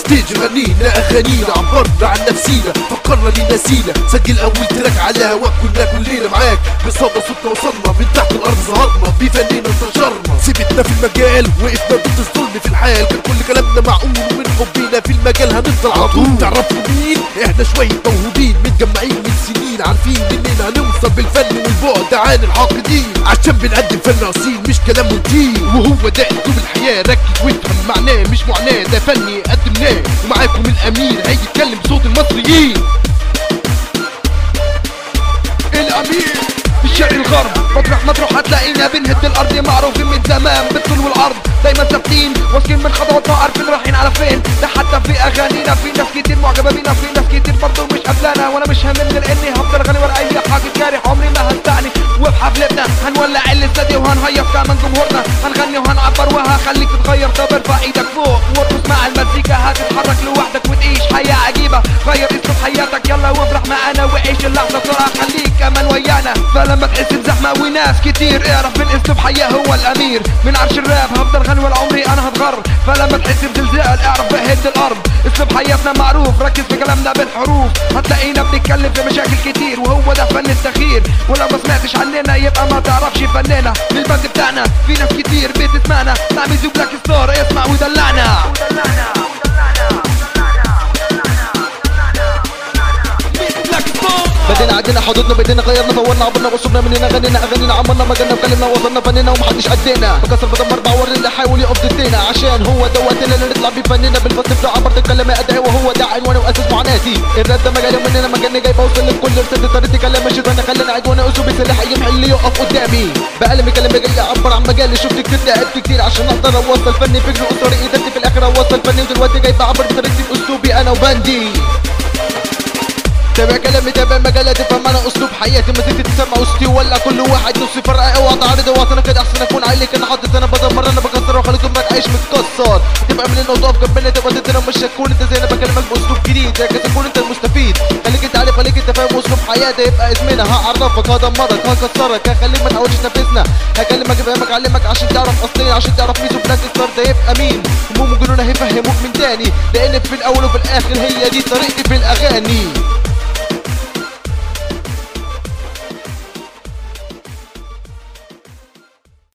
ستيج غنينا اغانينا عبرنا عن نفسينا فكرنا لينا نسينا سجل اول تراك على هواك كنا كلنا معاك بصوت صوتنا وصلنا من تحت الارض ظهرنا بفننا انتشرنا سيبتنا في المجال وقفنا ضد الظلم في الحال كان كل كلامنا معقول ومن حبنا في المجال هنفضل على طول تعرفوا مين احنا شويه موهوبين متجمعين من سنين عارفين اننا هنوصل بالفن والبعد عن الحاقدين عشان بنقدم فن اصيل مش كلام روتين وهو ده اسلوب الحياه ركز وافهم معناه مش معاناه ده فني قدمناه ومعاكم الامير هيتكلم بصوت المصريين الامير في الشرق الغرب مطرح ما تروح هتلاقينا بنهد الارض معروفين من زمان بالطول والعرض دايما ثابتين واثقين من خطواتنا عارفين رايحين على فين ده حتى في اغانينا في ناس كتير معجبه بينا في ناس كتير برضه مش قبلانا وانا مش هاممني لاني هفضل غني ورا اي حاجه جارح عمري ما هستعني وفي حفلتنا هنولع الاستاديو وهنهيص كمان جمهورنا هنغني وهنعبر وهخليك تتغير طب ارفع ايدك فوق وارقص مع المزيكا هتتحرك لوحدك وتعيش حياه عجيبه غير اسلوب حياتك يلا وافرح معانا وعيش اللحظه بسرعه خليك كمان ويانا فلما تحس بزحمه وناس كتير اعرف من اسلوب حياه هو الامير من عرش الراب هفضل غني ولا عمري انا هتغر فلما تحس بزلزال اعرف بهد الارض اسلوب حياتنا معروف ركز في كلامنا بالحروف هتلاقينا بنتكلم في مشاكل كتير وهو ده فن التغيير ولو ما سمعتش عننا يبقى ما تعرفش فننا للبند بتاعنا في ناس كتير بتسمعنا مع ميزو بلاك ستار اسمع ودلعنا بلاك ستار بدينا عدينا حدودنا بدينا غيرنا طورنا عبرنا وصلنا مننا غنينا اغانينا عمرنا مجالنا بكلمنا وصلنا فننا ومحدش قدينا بكسر بدمر بعور اللي حاول يقف ضدنا عشان هو دوت اللي نطلع بيه فننا بالفصل بتاع عبرت الكلام ادعي وهو ده عنواني واساس معاناتي الراب ده مجالي مننا مجالنا جاي بوصل لكل رسالة طريقتي كلام ماشي وانا خلينا عدواني اسلوبي سلاح يمحي اللي يقف قدامي بقلم كلامي جاي اعبر عن مجالي شفت كتير تعبت كتير عشان اقدر اوصل فني فكري اسري قدرتي في الاخر اوصل فني ودلوقتي جاي بعبر بطريقتي باسلوبي انا وبندي تابع كلامي تابع مجالاتي تفهم انا اسلوب حياتي ما تيجي تسمع وسطي ولا كل واحد نص فرقه اوعى تعرض وطنك كده احسن اكون عليك انا حاطط انا بدمر انا بكسر واخليك ما تعيش متكسر تبقى من النقطه في جنبنا تبقى تدنا مش هتكون انت زي انا بكلمك باسلوب جديد ركز تكون انت المستفيد خليك انت عارف خليك انت فاهم اسلوب حياتي يبقى ازمنه هعرفك هدمرك هكسرك هخليك ما تحاولش تنافسنا هكلمك افهمك اعلمك عشان تعرف اصلي عشان تعرف ميزو بلاك ستار ده يبقى مين هموم جنون هيفهموك من تاني لان في الاول